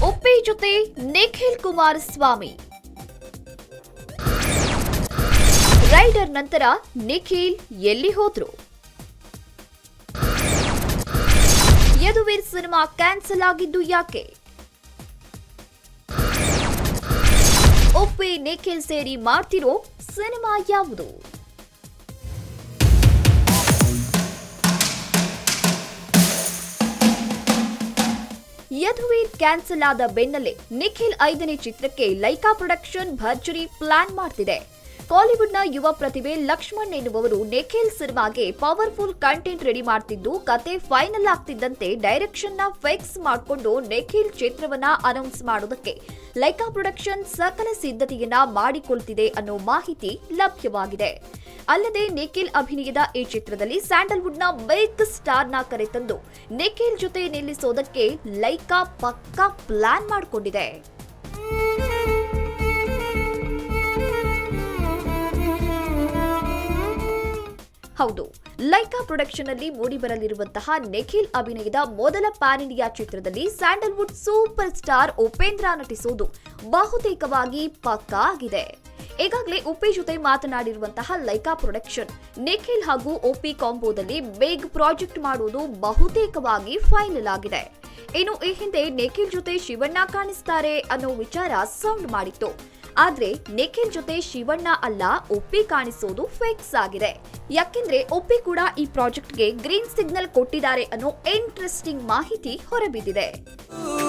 ಒಪ್ಪಿ ಜೊತೆ ನಿಖಿಲ್ ಕುಮಾರಸ್ವಾಮಿ ರೈಡರ್ ನಂತರ ನಿಖಿಲ್ ಎಲ್ಲಿ ಹೋದ್ರು ಯದುವೀರ್ ಸಿನಿಮಾ ಕ್ಯಾನ್ಸಲ್ ಆಗಿದ್ದು ಯಾಕೆ ಒಪ್ಪಿ ನಿಖಿಲ್ ಸೇರಿ ಮಾಡ್ತಿರೋ ಸಿನಿಮಾ ಯಾವುದು ಯದುವೀರ್ ಕ್ಯಾನ್ಸಲ್ ಆದ ಬೆನ್ನಲ್ಲೇ ನಿಖಿಲ್ ಐದನೇ ಚಿತ್ರಕ್ಕೆ ಲೈಕಾ ಪ್ರೊಡಕ್ಷನ್ ಭರ್ಜರಿ ಪ್ಲಾನ್ ಮಾಡ್ತಿದೆ ಕಾಲಿವುಡ್ನ ಯುವ ಪ್ರತಿಭೆ ಲಕ್ಷ್ಮಣ್ ಎನ್ನುವವರು ನಿಖಿಲ್ ಸಿನಿಮಾಗೆ ಪವರ್ಫುಲ್ ಕಂಟೆಂಟ್ ರೆಡಿ ಮಾಡ್ತಿದ್ದು ಕತೆ ಫೈನಲ್ ಆಗ್ತಿದ್ದಂತೆ ಡೈರೆಕ್ಷನ್ ನ ಫಿಕ್ಸ್ ಮಾಡಿಕೊಂಡು ನಿಖಿಲ್ ಚಿತ್ರವನ್ನ ಅನೌನ್ಸ್ ಮಾಡೋದಕ್ಕೆ ಲೈಕಾ ಪ್ರೊಡಕ್ಷನ್ ಸಕಲ ಸಿದ್ಧತೆಯನ್ನ ಮಾಡಿಕೊಳ್ತಿದೆ ಅನ್ನೋ ಮಾಹಿತಿ ಲಭ್ಯವಾಗಿದೆ ಅಲ್ಲದೆ ನಿಖಿಲ್ ಅಭಿನಯದ ಈ ಚಿತ್ರದಲ್ಲಿ ಸ್ಯಾಂಡಲ್ವುಡ್ನ ಬಿಗ್ ಸ್ಟಾರ್ನ ಕರೆತಂದು ನಿಖಿಲ್ ಜೊತೆ ನಿಲ್ಲಿಸೋದಕ್ಕೆ ಲೈಕಾ ಪಕ್ಕಾ ಪ್ಲಾನ್ ಮಾಡಿಕೊಂಡಿದೆ ಹೌದು ಲೈಕಾ ಪ್ರೊಡಕ್ಷನ್ ಅಲ್ಲಿ ಮೂಡಿಬರಲಿರುವಂತಹ ನಿಖಿಲ್ ಅಭಿನಯದ ಮೊದಲ ಪ್ಯಾನ್ ಇಂಡಿಯಾ ಚಿತ್ರದಲ್ಲಿ ಸ್ಯಾಂಡಲ್ವುಡ್ ಸೂಪರ್ ಸ್ಟಾರ್ ಉಪೇಂದ್ರ ನಟಿಸುವುದು ಬಹುತೇಕವಾಗಿ ಪಕ್ಕಾ ಆಗಿದೆ ಈಗಾಗಲೇ ಉಪ್ಪಿ ಜೊತೆ ಮಾತನಾಡಿರುವಂತಹ ಲೈಕಾ ಪ್ರೊಡಕ್ಷನ್ ನಿಖಿಲ್ ಹಾಗೂ ಒಪಿ ಕಾಂಬೋದಲ್ಲಿ ಬಿಗ್ ಪ್ರಾಜೆಕ್ಟ್ ಮಾಡುವುದು ಬಹುತೇಕವಾಗಿ ಫೈನಲ್ ಆಗಿದೆ ಇನ್ನು ಈ ಹಿಂದೆ ನಿಖಿಲ್ ಜೊತೆ ಶಿವಣ್ಣ ಕಾಣಿಸ್ತಾರೆ ಅನ್ನೋ ವಿಚಾರ ಸೌಂಡ್ ಮಾಡಿತ್ತು ಆದ್ರೆ ನಿಖಿಲ್ ಜೊತೆ ಶಿವಣ್ಣ ಅಲ್ಲ ಒಪ್ಪಿ ಕಾಣಿಸೋದು ಫಿಕ್ಸ್ ಆಗಿದೆ ಯಾಕೆಂದ್ರೆ ಒಪ್ಪಿ ಕೂಡ ಈ ಪ್ರಾಜೆಕ್ಟ್ಗೆ ಗ್ರೀನ್ ಸಿಗ್ನಲ್ ಕೊಟ್ಟಿದ್ದಾರೆ ಅನ್ನೋ ಇಂಟ್ರೆಸ್ಟಿಂಗ್ ಮಾಹಿತಿ ಹೊರಬಿದ್ದಿದೆ